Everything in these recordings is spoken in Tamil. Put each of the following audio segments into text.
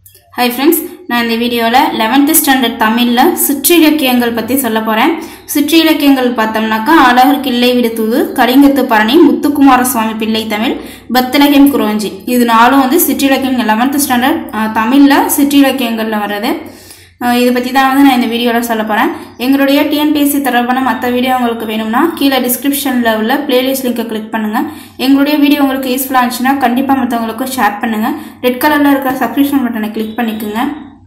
ஹாய் ஃப்ரெண்ட்ஸ் நான் இந்த வீடியோவில் லெவன்த்து ஸ்டாண்டர்ட் தமிழில் சிற்றிலக்கியங்கள் பற்றி சொல்ல போகிறேன் சிற்றிலக்கியங்கள் பார்த்தோம்னாக்கா அழகர் கிள்ளை விடுத்தூது கலிங்கத்து பரணி முத்துக்குமார சுவாமி பிள்ளை தமிழ் பத்திலகம் குரோஞ்சி இது நாலும் வந்து சிற்றிலக்கியங்கள் லெவன்த்து ஸ்டாண்டர்ட் தமிழில் சிற்றிலக்கியங்களில் வர்றது அஹ் இதை பற்றி தான் வந்து நான் இந்த வீடியோவில் சொல்ல போகிறேன் எங்களுடைய டிஎன்பிஎஸ்சி தொடர்பான மற்ற வீடியோ உங்களுக்கு வேணும்னா கீழே டிஸ்கிரிப்ஷனில் உள்ள பிளேலிஸ்ட் லிங்கை கிளிக் பண்ணுங்கள் எங்களுடைய வீடியோ உங்களுக்கு யூஸ்ஃபுல்லாக இருந்துச்சுன்னா கண்டிப்பாக மற்றவங்களுக்கும் ஷேர் பண்ணுங்கள் ரெட் கலரில் இருக்கிற சப்ஸ்கிரிப்ஷன் பட்டனை கிளிக் பண்ணிக்கோங்க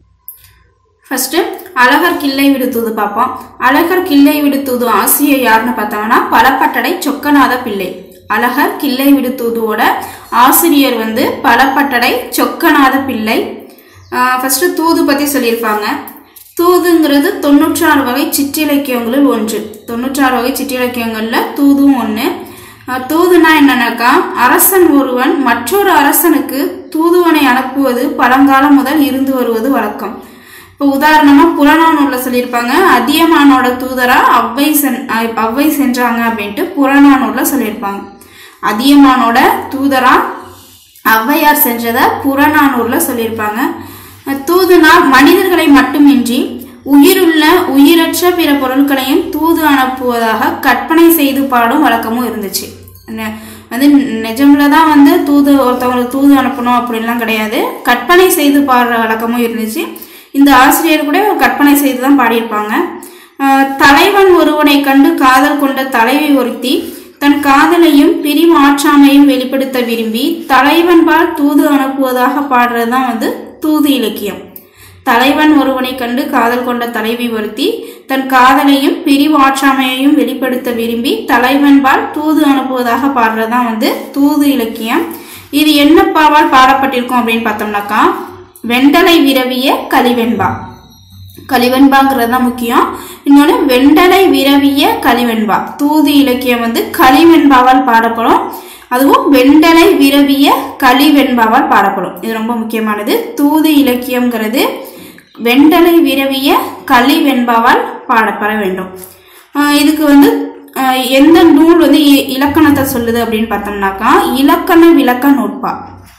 ஃபர்ஸ்ட் அழகர் கிள்ளை விடுத்தூது பார்ப்போம் அழகர் கிள்ளை விடுத்தூது ஆசிரியர் யாருன்னு பார்த்தோம்னா பலப்பட்டடை சொக்கநாத பிள்ளை அழகர் கிள்ளை விடுத்தூதுவோட ஆசிரியர் வந்து பலப்பட்டடை சொக்கநாத பிள்ளை ஃபர்ஸ்ட் தூது பற்றி சொல்லியிருப்பாங்க தூதுங்கிறது தொண்ணூற்றாறு வகை சிற்றிலக்கியங்களில் ஒன்று தொண்ணூற்றாறு வகை சிற்றிலக்கியங்களில் தூதும் ஒன்று அஹ் தூதுனா என்னன்னாக்கா அரசன் ஒருவன் மற்றொரு அரசனுக்கு தூதுவனை அனுப்புவது பழங்காலம் முதல் இருந்து வருவது வழக்கம் இப்போ உதாரணமா புறநானூர்ல சொல்லியிருப்பாங்க அதியமானோட தூதரா அவ்வை சென் அஹ் அவ்வை சென்றாங்க அப்படின்ட்டு புறநானூர்ல சொல்லியிருப்பாங்க அதியமானோட தூதரா ஔவையார் சென்றதை புறநானூர்ல சொல்லியிருப்பாங்க அஹ் தூதுனா மனிதர்களை மட்டுமின்றி உயிருள்ள உயிரற்ற பிற பொருட்களையும் தூது அனுப்புவதாக கற்பனை செய்து பாடும் வழக்கமும் இருந்துச்சு நெ- வந்து நிஜம்ல தான் வந்து தூது ஒருத்தவங்களுக்கு தூது அனுப்பணும் அப்படின்லாம் கிடையாது கற்பனை செய்து பாடுற வழக்கமும் இருந்துச்சு இந்த ஆசிரியர் கூட கற்பனை செய்து தான் பாடியிருப்பாங்க அஹ் தலைவன் ஒருவனை கண்டு காதல் கொண்ட தலைவி ஒருத்தி தன் காதலையும் பிரிவு ஆற்றாமையும் வெளிப்படுத்த விரும்பி தலைவன்பால் தூது அனுப்புவதாக பாடுறது தான் வந்து தூது இலக்கியம் தலைவன் ஒருவனை கண்டு காதல் கொண்ட தலைவி ஒருத்தி தன் காதலையும் பிரிவு ஆற்றாமையையும் வெளிப்படுத்த விரும்பி தலைவன்பால் தூது அனுப்புவதாக பாடுறதுதான் வந்து தூது இலக்கியம் இது என்னப்பாவால் பாடப்பட்டிருக்கும் அப்படின்னு பார்த்தோம்னாக்கா வெண்டலை விரவிய கலிவெண்பா கலிவெண்பாங்கிறது தான் முக்கியம் இன்னொன்று வெண்டலை விரவிய கலிவெண்பா தூது இலக்கியம் வந்து கலிவெண்பாவால் பாடப்படும் அதுவும் வெண்டலை விரவிய கலிவெண்பாவால் பாடப்படும் இது ரொம்ப முக்கியமானது தூது இலக்கியம்ங்கிறது வெண்டலை விரவிய கலிவெண்பாவால் பாடப்பட வேண்டும் ஆஹ் இதுக்கு வந்து ஆஹ் எந்த நூல் வந்து இ- இலக்கணத்தை சொல்லுது அப்படின்னு பார்த்தோம்னாக்கா இலக்கண விளக்க நூற்பா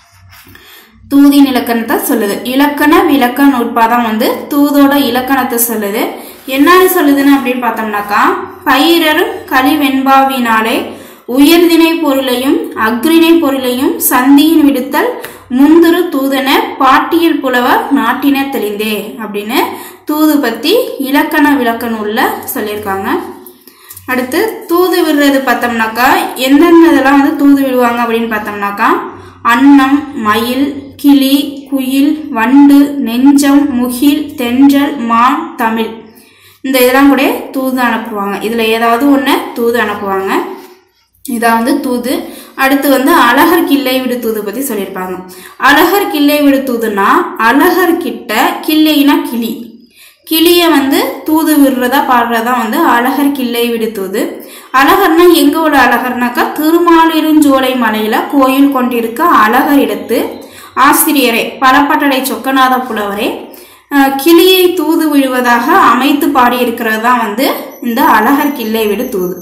தூதின் இலக்கணத்தை சொல்லுது இலக்கண விளக்க நூற்பா தான் வந்து தூதோட இலக்கணத்தை சொல்லுது என்னன்னு சொல்லுதுன்னு அப்படின்னு பார்த்தோம்னாக்கா பயிரரும் கலிவெண்பாவினாலே உயர்திணை பொருளையும் அக்ரிணை பொருளையும் சந்தியின் விடுத்தல் முந்துரு தூதன பாட்டியல் புலவர் நாட்டின தெளிந்தே அப்படின்னு தூது பத்தி இலக்கண விளக்க நூல்ல சொல்லியிருக்காங்க அடுத்து தூது விடுறது பார்த்தோம்னாக்கா எந்தெந்த இதெல்லாம் வந்து தூது விடுவாங்க அப்படின்னு பார்த்தோம்னாக்கா அன்னம் மயில் கிளி குயில் வண்டு நெஞ்சம் முகில் தென்றல் மான் தமிழ் இந்த இதெல்லாம் கூட தூது அனுப்புவாங்க இதில் ஏதாவது ஒன்று தூது அனுப்புவாங்க இதான் வந்து தூது அடுத்து வந்து அழகர் கிள்ளை விடு தூது பற்றி சொல்லியிருப்பாங்க அழகர் கிள்ளை விடு தூதுனா அழகர் கிட்ட கிள்ளைனா கிளி கிளிய வந்து தூது விடுறதா பாடுறதா வந்து அழகர் கிள்ளை விடு தூது அழகர்னா எங்க உள்ள அழகர்னாக்கா திருமாலிருஞ்சோலை மலையில கோயில் கொண்டிருக்க அழகர் இடத்து ஆசிரியரே பலப்பட்டடை சொக்கநாத புலவரே அஹ், கிளியை தூது விடுவதாக அமைத்து பாடியிருக்கிறது தான் வந்து இந்த அழகர் கிள்ளை விடு தூது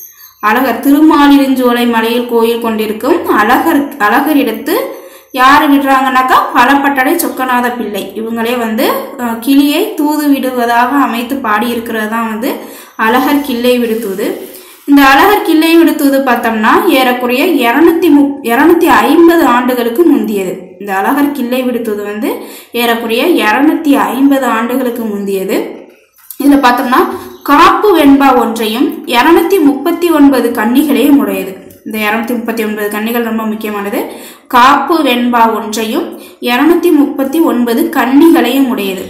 அழகர் திருமாலிருஞ்சோலை மலையில் கோயில் கொண்டிருக்கும் அழகர் அழகர் எடுத்து யார் விடுறாங்கனாக்கா பலப்பட்டடை சொக்கநாத பிள்ளை இவங்களே வந்து அஹ், கிளியை தூது விடுவதாக அமைத்து பாடியிருக்கிறது தான் வந்து அழகர் கிள்ளை விடுத்தூது இந்த அழகர் கிள்ளை விடுத்தூது பார்த்தோம்னா ஏறக்குறைய இரநூத்தி முப் இரநூத்தி ஐம்பது ஆண்டுகளுக்கு முந்தியது இந்த அழகர் கிள்ளை விடுத்தூது வந்து ஏறக்குறைய இரநூத்தி ஐம்பது ஆண்டுகளுக்கு முந்தியது இதில் பார்த்தோம்னா காப்பு வெண்பா ஒன்றையும் இரநூத்தி முப்பத்தி ஒன்பது கன்னிகளையும் உடையது இந்த இரநூத்தி முப்பத்தி ஒன்பது கன்னிகள் ரொம்ப முக்கியமானது காப்பு வெண்பா ஒன்றையும் இரநூத்தி முப்பத்தி ஒன்பது கன்னிகளையும் உடையது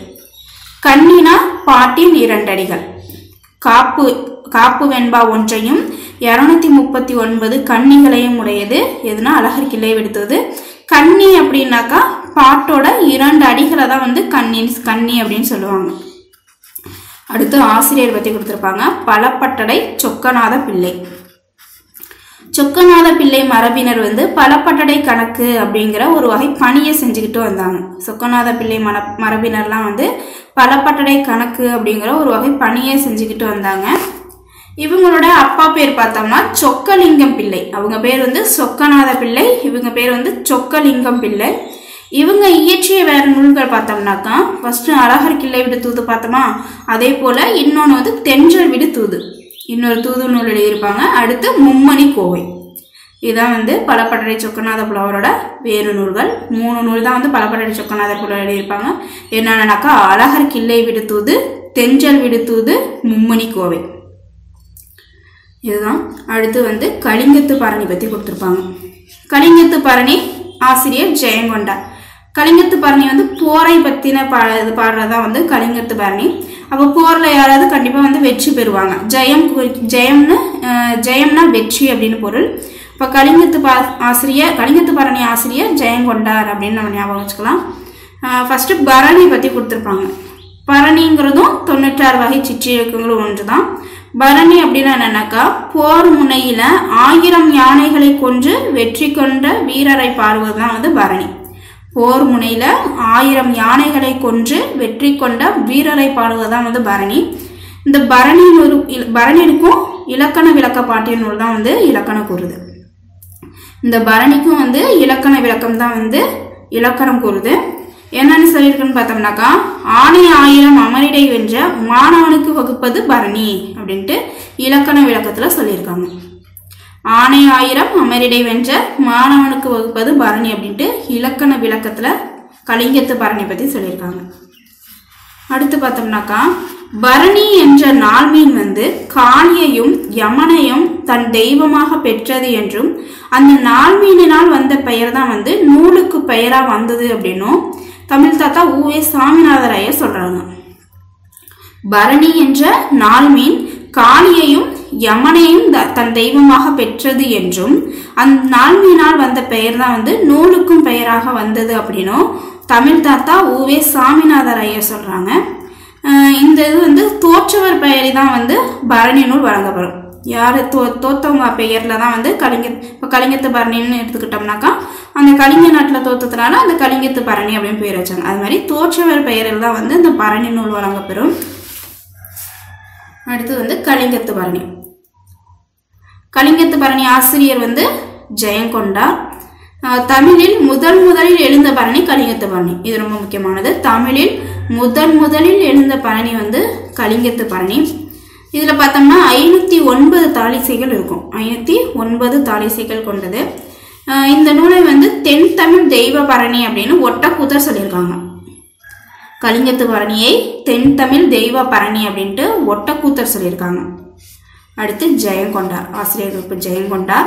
கன்னினா பாட்டின் இரண்டடிகள் காப்பு காப்பு வெண்பா ஒன்றையும் இரநூத்தி முப்பத்தி ஒன்பது கன்னிகளையும் உடையது எதுனா அழகர் கிளை விடுத்தது கன்னி அப்படின்னாக்கா பாட்டோட இரண்டு அடிகளை தான் வந்து கன்னி கன்னி அப்படின்னு சொல்லுவாங்க அடுத்து ஆசிரியர் பற்றி கொடுத்துருப்பாங்க பலப்பட்டடை சொக்கநாத பிள்ளை சொக்கநாத பிள்ளை மரபினர் வந்து பலப்பட்டடை கணக்கு அப்படிங்கிற ஒரு வகை பணியை செஞ்சுக்கிட்டு வந்தாங்க சொக்கநாத பிள்ளை மர மரபினர்லாம் வந்து பலப்பட்டடை கணக்கு அப்படிங்கிற ஒரு வகை பணியை செஞ்சுக்கிட்டு வந்தாங்க இவங்களோட அப்பா பேர் பார்த்தோம்னா சொக்கலிங்கம் பிள்ளை அவங்க பேர் வந்து சொக்கநாத பிள்ளை இவங்க பேர் வந்து சொக்கலிங்கம் பிள்ளை இவங்க இயற்றிய வேற நூல்கள் பார்த்தோம்னாக்கா ஃபர்ஸ்ட் அழகர் கிள்ளை விடு தூது பார்த்தோமா அதே போல இன்னொன்று வந்து தென்றல் விடு தூது இன்னொரு தூது நூல் எழுதியிருப்பாங்க அடுத்து மும்மணி கோவை இதுதான் வந்து பலப்பட்டறை சொக்கநாத புலவரோட வேறு நூல்கள் மூணு நூல் தான் வந்து பலப்பட்டறை சொக்கநாத புலவர் எழுதியிருப்பாங்க என்னென்னனாக்கா அழகர் கிள்ளை விடு தூது தென்றல் விடு தூது மும்மணி கோவை இதுதான் அடுத்து வந்து கலிங்கத்து பரணி பற்றி கொடுத்துருப்பாங்க கலிங்கத்து பரணி ஆசிரியர் ஜெயங்கொண்டா கலிங்கத்து பரணி வந்து போரை பற்றின பா இது பாடுறதா வந்து கலிங்கத்து பரணி அப்போ போரில் யாராவது கண்டிப்பாக வந்து வெற்றி பெறுவாங்க ஜெயம் குறி- ஜெயம்னு அஹ், ஜெயம்னா வெற்றி அப்படின்னு பொருள் இப்போ கலிங்கத்து பா ஆசிரியர் கலிங்கத்து பரணி ஆசிரியர் ஜெயங்கொண்டார் அப்படின்னு நம்ம ஞாபகம் வச்சுக்கலாம் ஃபஸ்ட்டு பரணி பற்றி கொடுத்துருப்பாங்க பரணிங்கிறதும் தொண்ணூற்றாறு வகை சிற்றிலக்கங்களும் ஒன்று தான் பரணி அப்படின்னா என்னன்னாக்கா போர் முனையில ஆயிரம் யானைகளை கொன்று வெற்றி கொண்ட வீரரை பாடுவது தான் வந்து பரணி போர் முனையில ஆயிரம் யானைகளை கொன்று வெற்றி கொண்ட வீரரை பாடுவது தான் வந்து பரணி இந்த பரணி நூறு பரணிக்கும் இலக்கண விளக்க பாட்டிய நூல் தான் வந்து இலக்கணம் கூறுது இந்த பரணிக்கும் வந்து இலக்கண விளக்கம் தான் வந்து இலக்கணம் கூறுது என்னன்னு சொல்லியிருக்குன்னு பார்த்தோம்னாக்கா ஆணை ஆயிரம் அமரிடை வென்ற மாணவனுக்கு வகுப்பது பரணி அப்படின்ட்டு இலக்கண விளக்கத்தில் சொல்லியிருக்காங்க ஆணை ஆயிரம் அமரிடை வென்ற மாணவனுக்கு வகுப்பது பரணி அப்படின்ட்டு இலக்கண விளக்கத்தில் கலிங்கத்து பரணி பற்றி சொல்லியிருக்காங்க அடுத்து பார்த்தோம்னாக்கா பரணி என்ற நாள்மீன் வந்து காளியையும் யமனையும் தன் தெய்வமாக பெற்றது என்றும் அந்த நாள்மீனினால் வந்த பெயர் தான் வந்து நூலுக்கு பெயரா வந்தது அப்படின்னும் தமிழ் தாத்தா ஊவே சாமிநாதர் ஐயர் சொல்றாங்க பரணி என்ற நாள்மீன் காளியையும் யமனையும் த- தன் தெய்வமாக பெற்றது என்றும் அந்த நாள்மீனால் வந்த பெயர் தான் வந்து நூலுக்கும் பெயராக வந்தது அப்படின்னும் தமிழ் தாத்தா ஊவே சாமிநாதர் ஐயர் சொல்றாங்க அஹ் இந்த இது வந்து தோற்றவர் பெயரி தான் வந்து பரணி நூல் வழங்கப்படும் யார் தோ தோத்தவங்க பெயரில் தான் வந்து கலிங்க இப்போ கலிங்கத்து பரணின்னு எடுத்துக்கிட்டோம்னாக்கா அந்த கலிங்க நாட்டில் தோத்ததுனால அந்த கலிங்கத்து பரணி அப்படின்னு பேர் வச்சாங்க அது மாதிரி தோற்றவர் பெயரில் தான் வந்து இந்த பரணி நூல் வழங்கப்பெறும் அடுத்து வந்து கலிங்கத்து பரணி கலிங்கத்து பரணி ஆசிரியர் வந்து ஜெயங்கொண்டார் அஹ் தமிழில் முதல் முதலில் எழுந்த பரணி கலிங்கத்து பரணி இது ரொம்ப முக்கியமானது தமிழில் முதன் முதலில் எழுந்த பரணி வந்து கலிங்கத்து பரணி இதில் பார்த்தோம்னா ஐநூற்றி ஒன்பது தாளிசைகள் இருக்கும் ஐநூற்றி ஒன்பது தாளிசைகள் கொண்டது அஹ் இந்த நூலை வந்து தென் தமிழ் தெய்வ பரணி அப்படின்னு ஒட்டக்கூத்தர் சொல்லியிருக்காங்க கலிங்கத்து பரணியை தென் தமிழ் தெய்வ பரணி அப்படின்ட்டு ஒட்டக்கூத்தர் சொல்லியிருக்காங்க அடுத்து ஜெயங்கொண்டார் ஆசிரியர் குறிப்பு ஜெயங்கொண்டார்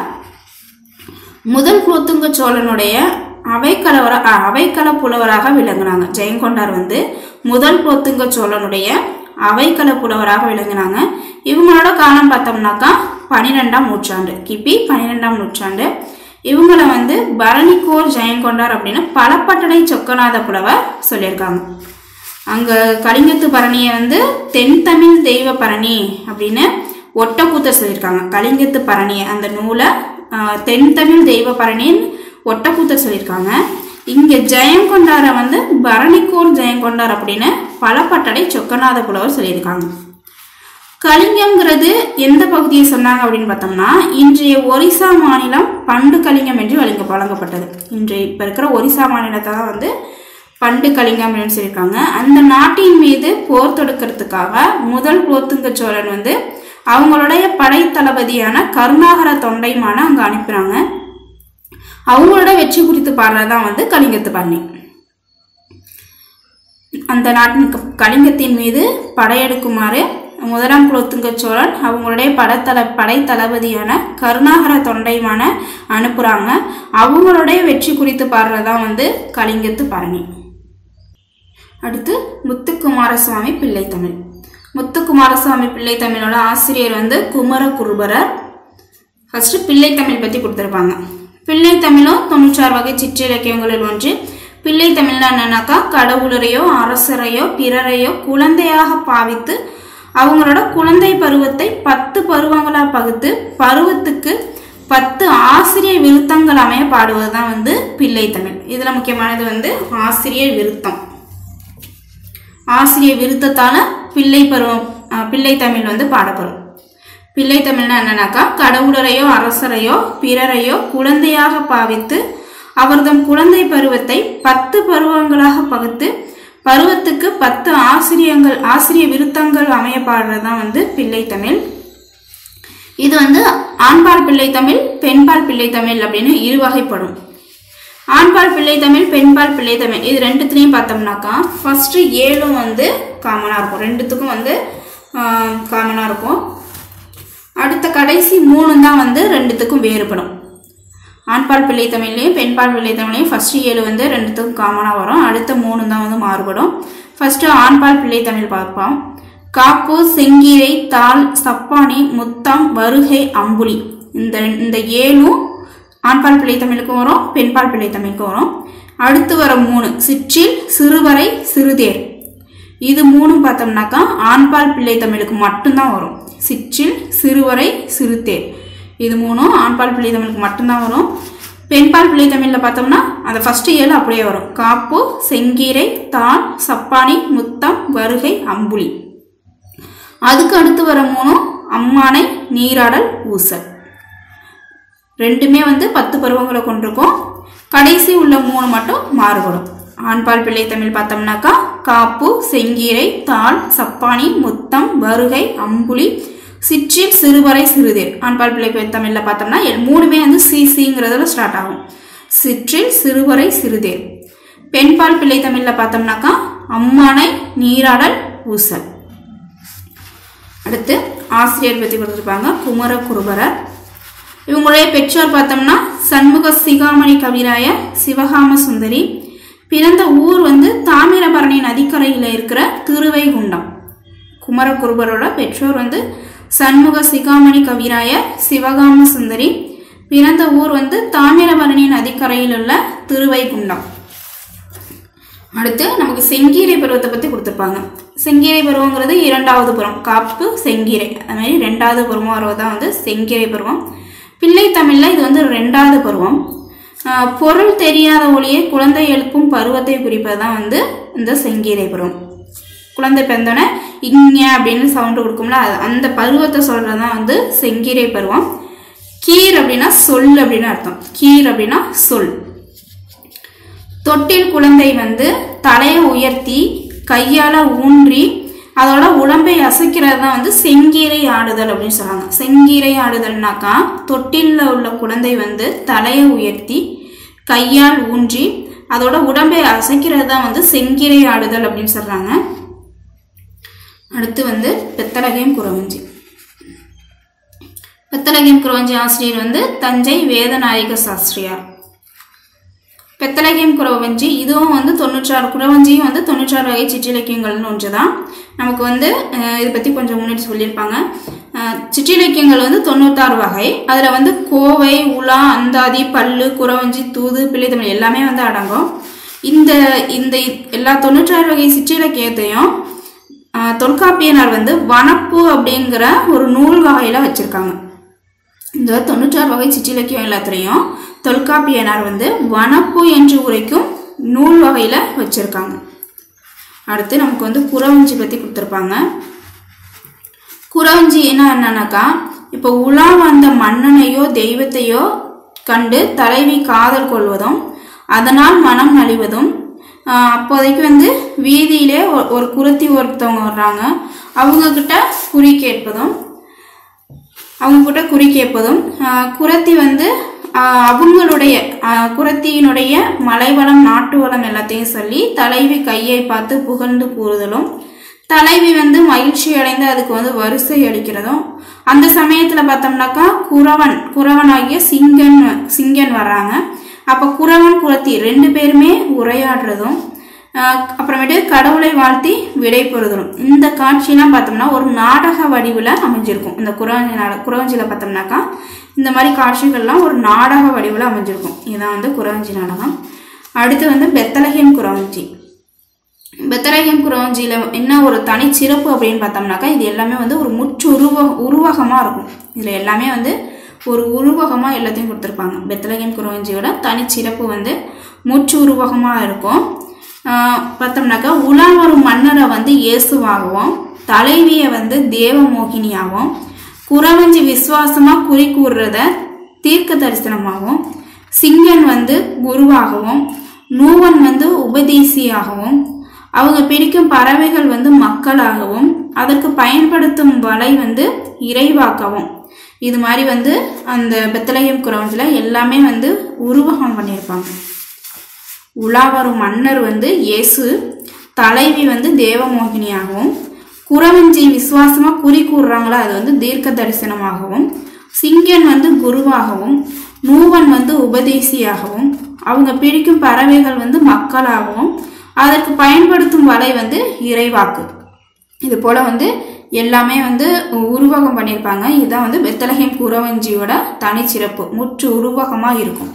முதல் குலோத்துங்க சோழனுடைய அவைக்கலவர அ, அவைக்கள புலவராக விளங்குனாங்க ஜெயங்கொண்டார் வந்து முதல் குலோத்துங்க சோழனுடைய அவைக்கள புலவராக விளங்குனாங்க இவங்களோட காலம் பார்த்தோம்னாக்கா பன்னிரெண்டாம் நூற்றாண்டு கிபி பன்னிரெண்டாம் நூற்றாண்டு இவங்களை வந்து பரணிக்கோர் ஜெயங்கொண்டார் அப்படின்னு பலப்பட்டடை சொக்கநாத புலவர் சொல்லியிருக்காங்க அங்க கலிங்கத்து பரணியை வந்து தென் தமிழ் தெய்வ பரணி அப்படின்னு ஒட்டக்கூத்தர் சொல்லியிருக்காங்க கலிங்கத்து பரணி அந்த நூலை ஆஹ், தென் தமிழ் தெய்வ பரணின்னு ஒட்டக்கூத்தர் சொல்லியிருக்காங்க இங்க ஜெயங்கொண்டாரை வந்து பரணிக்கோர் ஜெயங்கொண்டார் அப்படின்னு பலப்பட்டடை சொக்கநாத புலவர் சொல்லியிருக்காங்க கலிங்கம்ங்கிறது எந்த பகுதியை சொன்னாங்க அப்படின்னு பார்த்தோம்னா இன்றைய ஒரிசா மாநிலம் பண்டு கலிங்கம் என்று வழங்க வழங்கப்பட்டது இன்றைய இப்போ இருக்கிற ஒரிசா மாநிலத்தை தான் வந்து பண்டு கலிங்கம் அப்படின்னு சொல்லியிருக்காங்க அந்த நாட்டின் மீது போர் தொடுக்கிறதுக்காக முதல் குலோத்துங்க சோழன் வந்து அவங்களுடைய படை தளபதியான கருணாகர தொண்டைமான அங்கே அனுப்புகிறாங்க அவங்களோட வெற்றி குறித்து பாடுறதுதான் வந்து கலிங்கத்து பண்ணி அந்த நாட்டின் க- கலிங்கத்தின் மீது படையெடுக்குமாறு முதலாம் குலோத்துங்க சோழன் அவங்களுடைய படத்தல படை தளபதியான கருணாகர தொண்டைமான அனுப்புகிறாங்க அவங்களுடைய வெற்றி குறித்து பாடுறதுதான் வந்து கலிங்கத்து பரணி அடுத்து முத்துக்குமாரசுவாமி பிள்ளை தமிழ் முத்துக்குமாரசுவாமி பிள்ளை தமிழோட ஆசிரியர் வந்து குமரகுருபரர் ஃபர்ஸ்ட் பிள்ளை தமிழ் பற்றி கொடுத்துருப்பாங்க பிள்ளை தமிழும் தொண்ணூற்றாறு வகை சிற்றிலக்கியங்களில் ஒன்று பிள்ளை தமிழ்னா என்னன்னாக்கா கடவுளரையோ அரசரையோ பிறரையோ குழந்தையாக பாவித்து அவங்களோட குழந்தை பருவத்தை பத்து பருவங்களாக பகுத்து பருவத்துக்கு பத்து ஆசிரியர் விருத்தங்கள் அமைய பாடுவது தான் வந்து பிள்ளை தமிழ் இதில் முக்கியமானது வந்து ஆசிரியர் விருத்தம் ஆசிரியர் விருத்தத்தால பிள்ளை பருவம் அஹ், பிள்ளை தமிழ் வந்து பாடப்படும் பிள்ளை தமிழ்னா என்னன்னாக்கா கடவுளரையோ அரசரையோ பிறரையோ குழந்தையாக பாவித்து அவர்தம் குழந்தை பருவத்தை பத்து பருவங்களாக பகுத்து பருவத்துக்கு பத்து ஆசிரியங்கள் ஆசிரிய விருத்தங்கள் அமைய பாடுறதுதான் வந்து பிள்ளை தமிழ் இது வந்து ஆண்பால் பிள்ளை தமிழ் பெண்பால் பிள்ளை தமிழ் அப்படின்னு இரு வகைப்படும் ஆண்பால் பிள்ளை தமிழ் பெண்பால் பிள்ளை தமிழ் இது ரெண்டுத்துலேயும் பார்த்தோம்னாக்கா ஃபர்ஸ்ட் ஏழும் வந்து காமனாக இருக்கும் ரெண்டுத்துக்கும் வந்து காமனாக இருக்கும் அடுத்த கடைசி மூணு தான் வந்து ரெண்டுத்துக்கும் வேறுபடும் ஆண்பால் பிள்ளை தமிழ்லையும் பெண்பால் பிள்ளை தமிழ்லையும் ஃபர்ஸ்ட் ஏழு வந்து ரெண்டுத்துக்கும் காமனாக வரும் அடுத்த மூணு தான் வந்து மாறுபடும் ஃபர்ஸ்ட் ஆண்பால் பிள்ளை தமிழ் பார்ப்போம் காப்பு செங்கீரை தாள் சப்பானி முத்தம் வருகை அம்புலி இந்த இந்த ஏழும் ஆண்பால் பிள்ளை தமிழுக்கும் வரும் பெண்பால் பிள்ளை தமிழுக்கும் வரும் அடுத்து வர மூணு சிற்றில் சிறுவரை சிறுதேர் இது மூணும் பார்த்தோம்னாக்கா ஆண்பால் பிள்ளை தமிழுக்கு மட்டும்தான் வரும் சிற்றில் சிறுவரை சிறுதேர் இது மூணும் ஆண்பால் பிள்ளை தமிழுக்கு மட்டும்தான் வரும் பெண்பால் பிள்ளை தமிழில் பார்த்தோம்னா அந்த ஃபர்ஸ்ட் ஏழு அப்படியே வரும் காப்பு செங்கீரை தான் சப்பானி முத்தம் வருகை அம்புலி அதுக்கு அடுத்து வர மூணும் அம்மானை நீராடல் ஊசல் ரெண்டுமே வந்து பத்து பருவங்களை கொண்டிருக்கும் கடைசி உள்ள மூணு மட்டும் மாறுபடும் ஆண்பால் பிள்ளை தமிழ் பார்த்தோம்னாக்கா காப்பு செங்கீரை தாள் சப்பானி முத்தம் வருகை அம்புலி சிற்றில் சிறுவரை சிறுதேர் ஆண்பால் பிள்ளை தமிழில் பார்த்தோம்னா எல்- மூணுமே வந்து சிசிங்கிறதுல ஸ்டார்ட் ஆகும் சிற்றில் சிறுவரை சிறுதேர் பெண்பால் பிள்ளை தமிழில் பார்த்தோம்னாக்கா அம்மானை நீராடல் ஊசல் அடுத்து ஆசிரியர் பற்றி கொடுத்துருப்பாங்க குமர குருபரர் இவங்களுடைய பெற்றோர் பார்த்தோம்னா சண்முக சிகாமணி கவிராய சிவகாம சுந்தரி பிறந்த ஊர் வந்து தாமிரபரணி நதிக்கரையில் இருக்கிற திருவைகுண்டம் குமரகுருபரோட பெற்றோர் வந்து சண்முக சிகாமணி கவிராய சிவகாம சுந்தரி பிறந்த ஊர் வந்து தாமிரபரணி நதிக்கரையில் உள்ள திருவைகுண்டம் அடுத்து நமக்கு செங்கீரை பருவத்தை பற்றி கொடுத்துருப்பாங்க செங்கீரை பருவங்கிறது இரண்டாவது பருவம் காப்பு செங்கீரை அது மாதிரி ரெண்டாவது பருவம் வருவது தான் வந்து செங்கீரை பருவம் பிள்ளை தமிழில் இது வந்து ரெண்டாவது பருவம் ஆஹ் பொருள் தெரியாத ஒளியை குழந்தை எழுப்பும் பருவத்தை குறிப்பது தான் வந்து இந்த செங்கீரை பருவம் குழந்தை பிறந்தோடனே இங்க அப்படின்னு சவுண்டு கொடுக்கும்ல அது- அந்த பருவத்தை சொல்கிறது தான் வந்து செங்கீரை பருவம் கீர் அப்படின்னா சொல் அப்படின்னு அர்த்தம் கீர் அப்படின்னா சொல் தொட்டில் குழந்தை வந்து தலையை உயர்த்தி கையால ஊன்றி அதோட உடம்பை அசைக்கிறது தான் வந்து செங்கீரை ஆடுதல் அப்படின்னு சொல்றாங்க செங்கீரை ஆடுதல்னாக்கா தொட்டில்ல உள்ள குழந்தை வந்து தலையை உயர்த்தி கையால் ஊன்றி அதோட உடம்பை அசைக்கிறது தான் வந்து செங்கீரை ஆடுதல் அப்படின்னு சொல்றாங்க அடுத்து வந்து பெத்தலகையும் குறவஞ்சி பெத்தலகையும் குறவஞ்சி ஆசிரியர் வந்து தஞ்சை வேதநாயக சாஸ்திரியார் பெத்தலகியம் குறவஞ்சி இதுவும் வந்து தொண்ணூற்றாறு குறவஞ்சியும் வந்து தொண்ணூற்றாறு வகை சிற்றிலக்கியங்கள்னு ஒன்று தான் நமக்கு வந்து அஹ், இதை பற்றி கொஞ்சம் முன்னாடி சொல்லியிருப்பாங்க அஹ், சிற்றிலக்கியங்கள் வந்து தொண்ணூத்தாறு வகை அதில் வந்து கோவை உலா அந்தாதி பல்லு குறவஞ்சி தூது பிள்ளைத்தமிழ் எல்லாமே வந்து அடங்கும் இந்த இந்த எல்லா தொண்ணூற்றாறு வகை சிற்றிலக்கியத்தையும் அஹ், தொல்காப்பியனார் வந்து வனப்பு அப்படிங்கிற ஒரு நூல் வகையில் வச்சுருக்காங்க இந்த தொண்ணூற்றாறு வகை சிற்றிலக்கியம் எல்லாத்துலேயும் தொல்காப்பியனார் வந்து வனப்பு என்று உரைக்கும் நூல் வகையில் வச்சுருக்காங்க அடுத்து நமக்கு வந்து குறவஞ்சி பற்றி கொடுத்துருப்பாங்க குறவஞ்சி என்ன என்னன்னாக்கா இப்போ உலா வந்த மன்னனையோ தெய்வத்தையோ கண்டு தலைவி காதல் கொள்வதும் அதனால் மனம் நலிவதும் ஆஹ் அப்போதைக்கு வந்து வீதியிலே ஒரு- ஒரு குருத்தி ஒருத்தவங்க வர்றாங்க அவங்க கிட்ட குறி கேட்பதும் அவங்க கிட்ட குறி கேட்பதும் ஆஹ் குரத்தி வந்து ஆஹ் அவங்களுடைய ஆஹ் குரத்தியினுடைய மலைவளம் நாட்டு வளம் எல்லாத்தையும் சொல்லி தலைவி கையை பார்த்து புகழ்ந்து கூறுதலும் தலைவி வந்து மகிழ்ச்சி அடைந்து அதுக்கு வந்து வரிசை அளிக்கிறதும் அந்த சமயத்தில் பார்த்தோம்னாக்கா குறவன் குறவனாகிய சிங்கன் சிங்கன் வர்றாங்க அப்போ குறவன் குரத்தி ரெண்டு பேருமே உரையாடுறதும் ஆஹ் அப்புறமேட்டு கடவுளை வாழ்த்தி விடை பெறுதலும் இந்த காட்சியெல்லாம் பார்த்தோம்னா ஒரு நாடக வடிவில் அமைஞ்சிருக்கும் இந்த குறவஞ்சி நாட குறவஞ்சியில் பார்த்தோம்னாக்கா இந்த மாதிரி காட்சிகள்லாம் ஒரு நாடக வடிவில் அமைஞ்சிருக்கும் இதுதான் வந்து குறவஞ்சி நாடகம் அடுத்து வந்து பெத்தலகியம் குறவஞ்சி பெத்தலகியம் குறவஞ்சியில் என்ன ஒரு தனி சிறப்பு அப்படின்னு பார்த்தோம்னாக்கா இது எல்லாமே வந்து ஒரு முற்று உருவ உருவகமாக இருக்கும் இதில் எல்லாமே வந்து ஒரு உருவகமாக எல்லாத்தையும் கொடுத்துருப்பாங்க பெத்தலகியம் குறவஞ்சியோட தனிச்சிறப்பு வந்து முற்று உருவகமாக இருக்கும் ஆஹ் பார்த்தோம்னாக்கா உலா வரும் மன்னரை வந்து இயேசுவாகவும் தலைவியை வந்து தேவமோகினியாகவும் குறவஞ்சி விசுவாசமாக குறி கூறுறத தீர்க்க தரிசனமாகவும் சிங்கன் வந்து குருவாகவும் நூவன் வந்து உபதேசியாகவும் அவங்க பிடிக்கும் பறவைகள் வந்து மக்களாகவும் அதற்கு பயன்படுத்தும் வலை வந்து இறைவாக்கவும் இது மாதிரி வந்து அந்த பெத்தலகம் குரவஞ்சில் எல்லாமே வந்து உருவகம் பண்ணியிருப்பாங்க உலா வரும் மன்னர் வந்து இயேசு தலைவி வந்து தேவமோகினியாகவும் குறவஞ்சி விசுவாசமா குறி கூறுறாங்களா அது வந்து தீர்க்க தரிசனமாகவும் சிங்கன் வந்து குருவாகவும் நூவன் வந்து உபதேசியாகவும் அவங்க பிடிக்கும் பறவைகள் வந்து மக்களாகவும் அதற்கு பயன்படுத்தும் வலை வந்து இறைவாக்கு இது போல வந்து எல்லாமே வந்து உருவகம் பண்ணியிருப்பாங்க இதுதான் வந்து பெத்தலகேம் குறவஞ்சியோட தனிச்சிறப்பு முற்று உருவகமாக இருக்கும்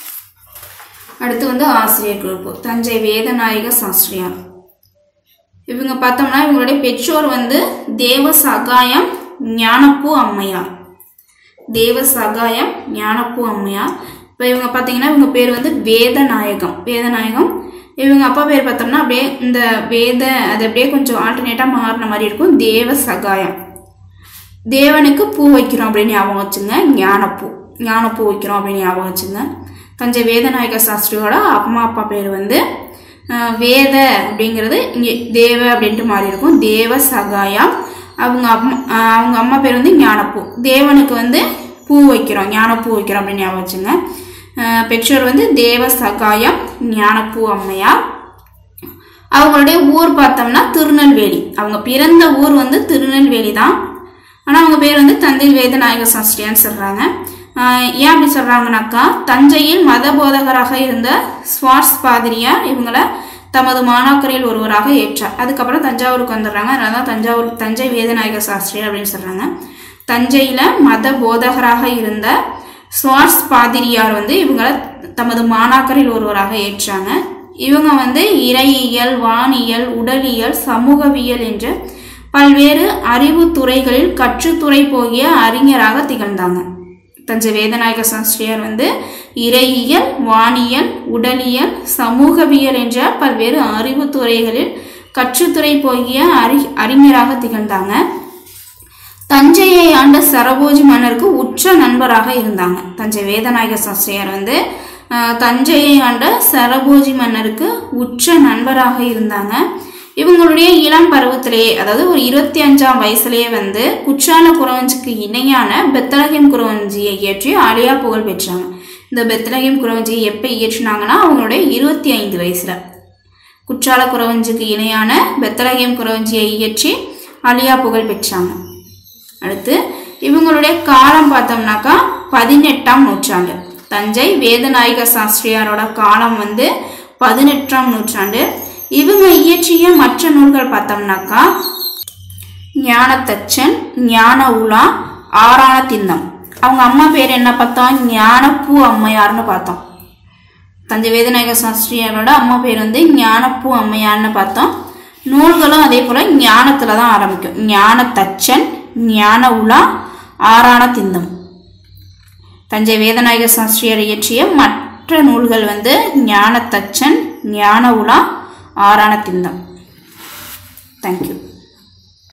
அடுத்து வந்து ஆசிரியர் குரூப்பு தஞ்சை வேதநாயக சாஸ்திரியார் இவங்க பார்த்தோம்னா இவங்களுடைய பெற்றோர் வந்து தேவ சகாயம் ஞானப்பூ அம்மையார் தேவ சகாயம் ஞானப்பூ அம்மையார் இப்போ இவங்க பார்த்தீங்கன்னா இவங்க பேர் வந்து வேதநாயகம் வேதநாயகம் இவங்க அப்பா பேர் பார்த்தோம்னா அப்படியே இந்த வேத அது அப்படியே கொஞ்சம் ஆல்டர்னேட்டாக மாறின மாதிரி இருக்கும் தேவ சகாயம் தேவனுக்கு பூ வைக்கிறோம் அப்படின்னு ஞாபகம் வச்சுங்க ஞானப்பூ ஞானப்பூ வைக்கிறோம் அப்படின்னு ஞாபகம் வச்சுங்க தஞ்சை வேதநாயக சாஸ்திரியோட அம்மா அப்பா பேர் வந்து அஹ், வேத அப்படிங்கிறது இங்கே தேவ அப்படின்ட்டு மாறி இருக்கும் தேவ சகாயம் அவங்க அம்மா அஹ், அவங்க அம்மா பேர் வந்து ஞானப்பூ தேவனுக்கு வந்து பூ வைக்கிறோம் ஞானப்பூ வைக்கிறோம் அப்படின்னு ஞாபகம் வச்சுங்க அஹ், பெற்றோர் வந்து தேவ சகாயம் ஞானப்பூ அம்மையார் அவங்களுடைய ஊர் பார்த்தோம்னா திருநெல்வேலி அவங்க பிறந்த ஊர் வந்து திருநெல்வேலி தான் ஆனால் அவங்க பேர் வந்து தந்தை வேதநாயக சாஸ்திரியான்னு சொல்கிறாங்க ஏன் அப்படி சொல்கிறாங்கனாக்கா தஞ்சையில் மத போதகராக இருந்த ஸ்வார்ஸ் பாதிரியார் இவங்களை தமது மாணாக்கரில் ஒருவராக ஏற்றார் அதுக்கப்புறம் தஞ்சாவூருக்கு வந்துடுறாங்க அதனால தான் தஞ்சாவூர் தஞ்சை வேதநாயக சாஸ்திரியார் அப்படின்னு சொல்கிறாங்க தஞ்சையில் மத போதகராக இருந்த ஸ்வார்ஸ் பாதிரியார் வந்து இவங்களை தமது மாணாக்கரில் ஒருவராக ஏற்றாங்க இவங்க வந்து இறையியல் வானியல் உடலியல் சமூகவியல் என்ற பல்வேறு அறிவு துறைகளில் கற்றுத்துறை போகிய அறிஞராக திகழ்ந்தாங்க தஞ்சை வேதநாயக சாஸ்திரியார் வந்து இறையியல் வானியல் உடலியல் சமூகவியல் என்ற பல்வேறு அறிவு துறைகளில் கற்றுத்துறை போகிய அறி அறிஞராக திகழ்ந்தாங்க தஞ்சையை ஆண்ட சரபோஜி மன்னருக்கு உற்ற நண்பராக இருந்தாங்க தஞ்சை வேதநாயக சாஸ்திரியார் வந்து அஹ், தஞ்சையை ஆண்ட சரபோஜி மன்னருக்கு உற்ற நண்பராக இருந்தாங்க இவங்களுடைய இளம் பருவத்திலேயே அதாவது ஒரு இருபத்தி அஞ்சாம் வயசுலேயே வந்து குற்றால குறவஞ்சிக்கு இணையான பெத்தலகம் குறவஞ்சியை இயற்றி அழியா புகழ் பெற்றாங்க இந்த பெத்தலகம் குறவஞ்சியை எப்போ இயற்றினாங்கன்னா அவங்களுடைய இருபத்தி ஐந்து வயசுல குற்றால குறவஞ்சிக்கு இணையான பெத்தலகம் குறவஞ்சியை இயற்றி அழியா புகழ் பெற்றாங்க அடுத்து இவங்களுடைய காலம் பார்த்தோம்னாக்கா பதினெட்டாம் நூற்றாண்டு தஞ்சை வேதநாயக சாஸ்திரியாரோட காலம் வந்து பதினெட்டாம் நூற்றாண்டு இவங்க இயற்றிய மற்ற நூல்கள் பார்த்தோம்னாக்கா ஞானத்தச்சன் ஞான உலா ஆறான திண்ணம் அவங்க அம்மா பேர் என்ன பார்த்தோம் ஞானப்பூ அம்மையார்னு பார்த்தோம் தஞ்சை வேதநாயக சாஸ்திரியாரோட அம்மா பேர் வந்து ஞானப்பூ அம்மையார்னு பார்த்தோம் நூல்களும் அதே போல் ஞானத்தில் தான் ஆரம்பிக்கும் ஞானத்தச்சன் ஞான உலா ஆறான திண்ணம் தஞ்சை வேதநாயக சாஸ்திரியார் இயற்றிய மற்ற நூல்கள் வந்து ஞானத்தச்சன் ஞான உலா ஆறான திண்ணம் தேங்க்யூ